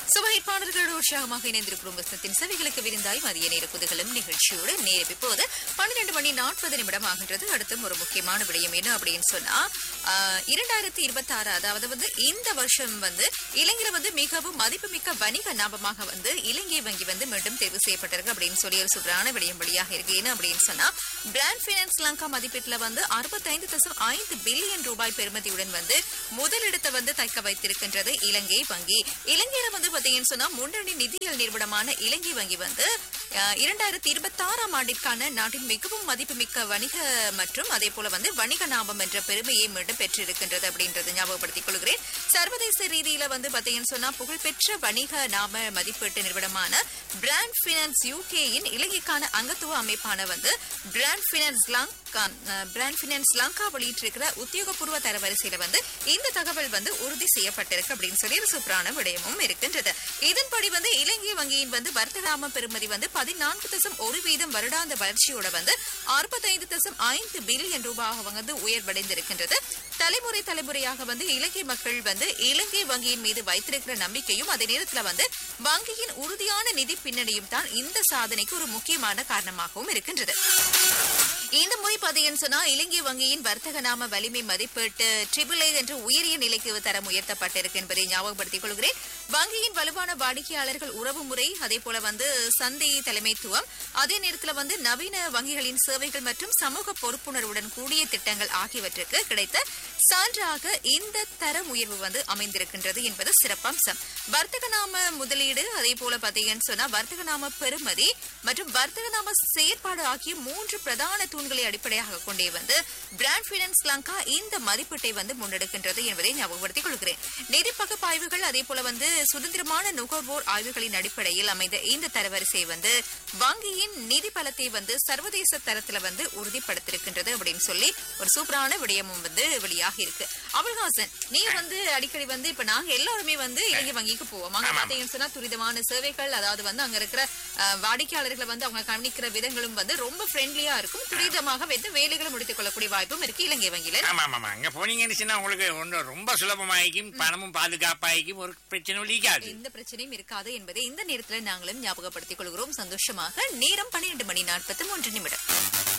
சுவைப்பாளர்களோடு உற்சாகமாக இணைந்திருக்கும் வசனத்தின் செவிகளுக்கு விருந்தாய் மதிய நேர குதகலும் நிகழ்ச்சியோடு நேரம் இப்போது பன்னிரண்டு மணி நாற்பது நிமிடம் ஆகின்றது அடுத்தும் ஒரு முக்கியமான விடயம் என்ன அப்படின்னு சொன்னா ஆஹ், இரண்டாயிரத்தி இருபத்தி ஆறு அதாவது வந்து இந்த வருஷம் வந்து இலங்கையில வந்து மிகவும் மதிப்புமிக்க வணிக லாபமாக வந்து இலங்கை வங்கி வந்து மீண்டும் தேர்வு செய்யப்பட்டிருக்கு அப்படின்னு சொல்லி ஒரு சூப்பரான விடயம் வழியாக இருக்கு என்ன அப்படின்னு சொன்னா பிராண்ட் பினான்ஸ் லங்கா மதிப்பீட்டுல வந்து அறுபத்தைந்து தசம் ஐந்து பில்லியன் ரூபாய் பெறுமதியுடன் வந்து முதலிடத்தை வந்து தக்க வைத்திருக்கின்றது இலங்கை வங்கி இலங்கையில வந்து பாத்தீங்கன்னு சொன்னா முன்னணி நிதியியல் நிறுவனமான இலங்கை வங்கி வந்து அஹ், இரண்டாயிரத்தி இருபத்தி ஆறாம் ஆண்டிற்கான நாட்டின் மிகவும் மதிப்புமிக்க வணிக மற்றும் அதே போல வந்து வணிக லாபம் என்ற பெருமையை மீண்டும் பெற்றிருக்கின்றது அப்படின்றது ஞாபகப்படுத்திக் கொள்கிறேன் சர்வதேச ரீதியில வந்து பாத்தீங்கன்னு சொன்னா புகழ்பெற்ற வணிக நாம மதிப்பீட்டு நிறுவனமான பிராண்ட் பினான்ஸ் யூகேயின் இலங்கைக்கான அங்கத்துவ அமைப்பான வந்து Brand Finance Lanka Brand Finance Lanka வெளியிட்டிருக்கிற உத்தியோகபூர்வ தரவரிசையில வந்து இந்த தகவல் வந்து உறுதி செய்யப்பட்டிருக்கு அப்படின்னு சொல்லி ஒரு சூப்பரான விடயமும் இருக்கின்றது இதன்படி வந்து இலங்கை வங்கியின் வந்து வர்த்தகாம பெறுமதி வந்து பதினான்கு தசம் ஒரு வீதம் வருடாந்த வளர்ச்சியோட வந்து அறுபத்தைந்து தசம் ஐந்து பில்லியன் ரூபாய் வந்து உயர்வடைந்திருக்கின்றது தலைமுறை தலைமுறையாக வந்து இலங்கை மக்கள் வந்து இலங்கை வங்கியின் மீது வைத்திருக்கிற நம்பிக்கையும் அதே நேரத்துல வந்து வங்கியின் உறுதியான நிதி பின்னணியும் தான் இந்த சாதனைக்கு ஒரு முக்கியமான காரணமாகவும் இருக்கின்றது இந்த முறை பார்த்தீங்கன்னு சொன்னா இலங்கை வங்கியின் வர்த்தக நாம வலிமை மதிப்பீட்டு ட்ரிபிள் என்ற உயரிய நிலைக்கு தரம் உயர்த்தப்பட்டிருக்கு என்பதை ஞாபகப்படுத்திக் கொள்கிறேன் வங்கியின் வலுவான வாடிக்கையாளர்கள் உறவு முறை அதே போல வந்து சந்தை தலைமைத்துவம் அதே நேரத்தில் வந்து நவீன வங்கிகளின் சேவைகள் மற்றும் சமூக பொறுப்புணர்வுடன் கூடிய திட்டங்கள் ஆகியவற்றுக்கு கிடைத்த சான்றாக இந்த தரம் உயர்வு வந்து அமைந்திருக்கின்றது என்பது சிறப்பம்சம் வர்த்தக நாம முதலீடு அதே போல பாத்தீங்கன்னு சொன்னா வர்த்தக நாம பெறுமதி மற்றும் வர்த்தக நாம செயற்பாடு ஆகிய மூன்று பிரதான தூண்களை அடிப்படையாக கொண்டே வந்து பிராண்ட் பினான்ஸ் லங்கா இந்த மதிப்பீட்டை வந்து முன்னெடுக்கின்றது என்பதை ஞாபகப்படுத்திக் கொள்கிறேன் நிதி பகுப்பாய்வுகள் அதே போல வந்து சுதந்திரமான நுகர்வோர் ஆய்வுகளின் அடிப்படையில் அமைந்த இந்த தரவரிசை வந்து வங்கியின் நிதி பலத்தை வந்து சர்வதேச தரத்துல வந்து உறுதிப்படுத்திருக்கின்றது அப்படின்னு சொல்லி ஒரு சூப்பரான விடயமும் வந்து வெளியாக இருக்கு அபுல்ஹாசன் நீ வந்து அடிக்கடி வந்து இப்ப நாங்க எல்லாருமே வந்து இலங்கை வங்கிக்கு போவோம் அங்க பாத்தீங்கன்னு சொன்னா துரிதமான சேவைகள் அதாவது வந்து அங்க இருக்கிற அஹ், வாடிக்கையாளர்களை வந்து அவங்க கவனிக்கிற விதங்களும் வந்து ரொம்ப ஃப்ரெண்ட்லியா இருக்கும் துரிதமாக வந்து வேலைகளை முடித்துக் கொள்ளக்கூடிய வாய்ப்பும் இருக்கு இலங்கை வங்கியில ஆமா ஆமா ஆமா அங்க போனீங்கன்னு சொன்னா உங்களுக்கு ஒண்ணு ரொம்ப சுலபமாயிக்கும் பணமும் பாதுகாப்பாயிக்கும் ஒரு பிரச்சனையும் இருக்காது எந்த பிரச்சனையும் இருக்காது என்பதை இந்த நேரத்துல நாங்களும் ஞாபகப்படுத்திக் கொள்கிறோம் சந்தோஷமாக நேரம் பன்னிரண்டு மணி நாற்பத்தி மூன்று நிமிடம்